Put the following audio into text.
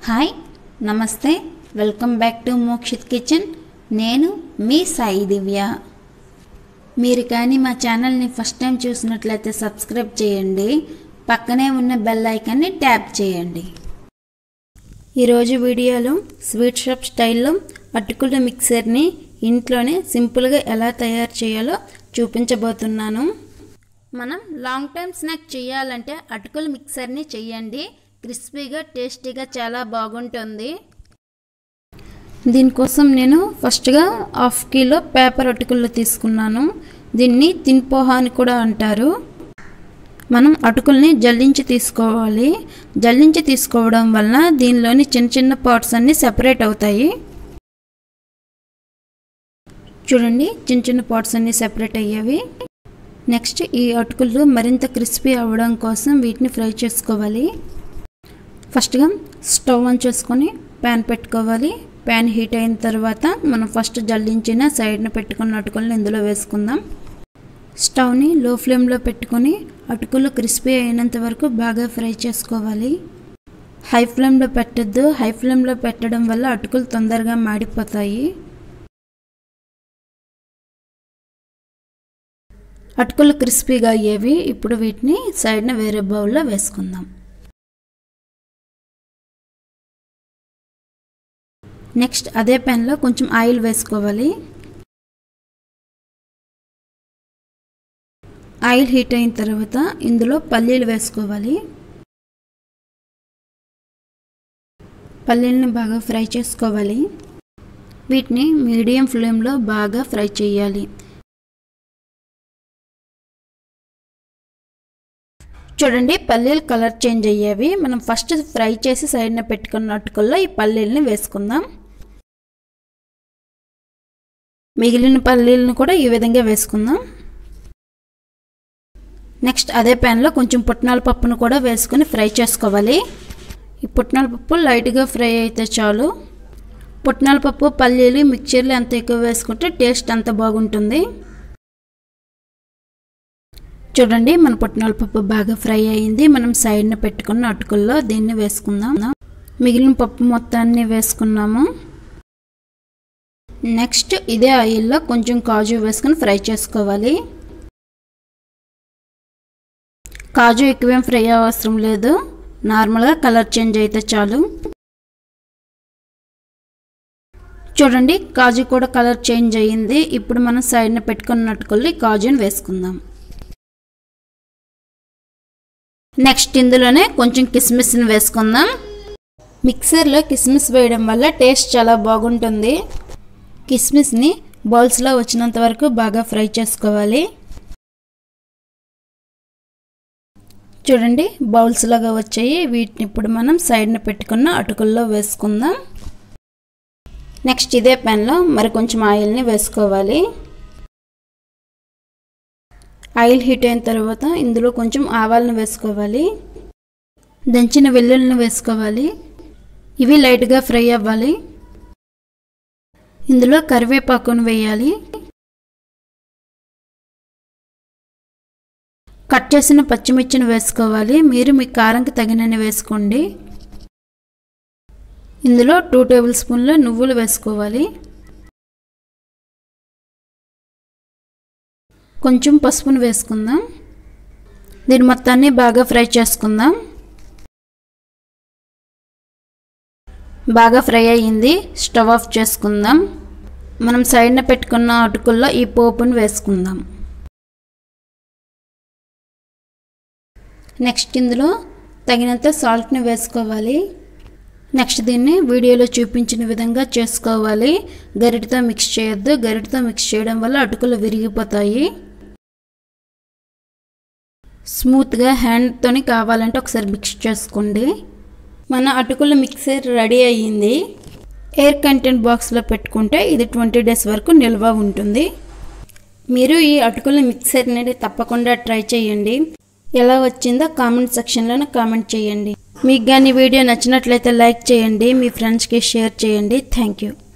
hi నమస్తే welcome back to Mokshith kitchen నేను మీ సాయి దివ్య మీరు కానీ మా ఛానల్ని ఫస్ట్ టైం చూసినట్లయితే సబ్స్క్రైబ్ చేయండి పక్కనే ఉన్న బెల్ ఐకాన్ని ట్యాప్ చేయండి ఈరోజు వీడియోలో స్వీట్ షాప్ స్టైల్లో అటుకుల మిక్సర్ని ఇంట్లోనే సింపుల్గా ఎలా తయారు చేయాలో చూపించబోతున్నాను మనం లాంగ్ టైం స్నాక్ చేయాలంటే అటుకుల మిక్సర్ని చేయండి క్రిస్పీగా టేస్టీగా చాలా బాగుంటుంది దీనికోసం నేను ఫస్ట్గా హాఫ్ కిలో పేపర్ అటుకులు తీసుకున్నాను దీన్ని తిన్పోహ అని కూడా అంటారు మనం అటుకుల్ని జల్లించి తీసుకోవాలి జల్లించి తీసుకోవడం వలన దీనిలోని చిన్న చిన్న పార్ట్స్ అన్నీ సెపరేట్ అవుతాయి చూడండి చిన్న చిన్న పార్ట్స్ అన్నీ సెపరేట్ అయ్యేవి నెక్స్ట్ ఈ అటుకులు మరింత క్రిస్పీ అవ్వడం కోసం వీటిని ఫ్రై చేసుకోవాలి ఫస్ట్గా స్టవ్ ఆన్ చేసుకొని ప్యాన్ పెట్టుకోవాలి ప్యాన్ హీట్ అయిన తర్వాత మనం ఫస్ట్ జల్లించిన సైడ్న పెట్టుకున్న అటుకులను ఇందులో వేసుకుందాం స్టవ్ని లో ఫ్లేమ్లో పెట్టుకొని అటుకులు క్రిస్పీ అయినంత వరకు బాగా ఫ్రై చేసుకోవాలి హై ఫ్లేమ్లో పెట్టద్దు హై ఫ్లేమ్లో పెట్టడం వల్ల అటుకులు తొందరగా మాడిపోతాయి అటుకులు క్రిస్పీగా అయ్యేవి ఇప్పుడు వీటిని సైడ్న వేరే బౌల్లో వేసుకుందాం నెక్స్ట్ అదే ప్యాన్లో కొంచెం ఆయిల్ వేసుకోవాలి ఆయిల్ హీట్ అయిన తర్వాత ఇందులో పల్లీలు వేసుకోవాలి పల్లీలని బాగా ఫ్రై చేసుకోవాలి వీటిని మీడియం ఫ్లేమ్లో బాగా ఫ్రై చేయాలి చూడండి పల్లీలు కలర్ చేంజ్ అయ్యేవి మనం ఫస్ట్ ఫ్రై చేసి సైడ్న పెట్టుకున్న అటుకుల్లో ఈ పల్లీలని వేసుకుందాం మిగిలిన పల్లీలను కూడా ఈ విధంగా వేసుకుందాం నెక్స్ట్ అదే ప్యాన్లో కొంచెం పుట్నాల పప్పును కూడా వేసుకొని ఫ్రై చేసుకోవాలి ఈ పుట్నాల పప్పు లైట్గా ఫ్రై అయితే చాలు పుట్నాల పప్పు పల్లీలు మిక్చర్లు ఎంత ఎక్కువ వేసుకుంటే టేస్ట్ అంత బాగుంటుంది చూడండి మన పుట్నాల పప్పు బాగా ఫ్రై అయింది మనం సైడ్న పెట్టుకున్న అటుకుల్లో దీన్ని వేసుకుందాం మిగిలిన పప్పు మొత్తాన్ని వేసుకున్నాము నెక్స్ట్ ఇదే ఆయిల్లో కొంచెం కాజు వేసుకొని ఫ్రై చేసుకోవాలి కాజు ఎక్కువేం ఫ్రై అవసరం లేదు నార్మల్గా కలర్ చేంజ్ అయితే చాలు చూడండి కాజు కూడా కలర్ చేంజ్ అయ్యింది ఇప్పుడు మనం సైడ్న పెట్టుకున్నట్టుకొల్లి కాజుని వేసుకుందాం నెక్స్ట్ ఇందులోనే కొంచెం కిస్మిస్ని వేసుకుందాం మిక్సర్లో కిస్మిస్ వేయడం వల్ల టేస్ట్ చాలా బాగుంటుంది కిస్మిస్ని బౌల్స్లో వచ్చినంత వరకు బాగా ఫ్రై చేసుకోవాలి చూడండి బౌల్స్ లాగా వచ్చాయి వీటిని ఇప్పుడు మనం సైడ్న పెట్టుకున్న అటుకుల్లో వేసుకుందాం నెక్స్ట్ ఇదే ప్యాన్లో మరి కొంచెం ఆయిల్ని వేసుకోవాలి ఆయిల్ హీట్ అయిన తర్వాత ఇందులో కొంచెం ఆవాలను వేసుకోవాలి దంచిన వెల్లుల్లిని వేసుకోవాలి ఇవి లైట్గా ఫ్రై అవ్వాలి ఇందులో కరివేపాకును వేయాలి కట్ చేసిన పచ్చిమిర్చిని వేసుకోవాలి మీరు మీ కారంకి తగినన్ని వేసుకోండి ఇందులో టూ టేబుల్ స్పూన్ల నువ్వులు వేసుకోవాలి కొంచెం పసుపును వేసుకుందాం దీని మొత్తాన్ని బాగా ఫ్రై చేసుకుందాం బాగా ఫ్రై అయ్యింది స్టవ్ ఆఫ్ చేసుకుందాం మనం సైడ్న పెట్టుకున్న అటుకుల్లో ఈ పోపును వేసుకుందాం నెక్స్ట్ ఇందులో తగినంత సాల్ట్ని వేసుకోవాలి నెక్స్ట్ దీన్ని వీడియోలో చూపించిన విధంగా చేసుకోవాలి గరిటతో మిక్స్ చేయొద్దు గరిటతో మిక్స్ చేయడం వల్ల అటుకులు విరిగిపోతాయి స్మూత్గా హ్యాండ్తోని కావాలంటే ఒకసారి మిక్స్ చేసుకోండి మన అటుకుల మిక్సర్ రెడీ అయ్యింది ఎయిర్ కంటెంట్ బాక్స్లో పెట్టుకుంటే ఇది ట్వంటీ డేస్ వరకు నిల్వ ఉంటుంది మీరు ఈ అటుకుల మిక్సర్ని తప్పకుండా ట్రై చేయండి ఎలా వచ్చిందో కామెంట్ సెక్షన్లోనే కామెంట్ చేయండి మీకు కానీ వీడియో నచ్చినట్లయితే లైక్ చేయండి మీ ఫ్రెండ్స్కి షేర్ చేయండి థ్యాంక్ యూ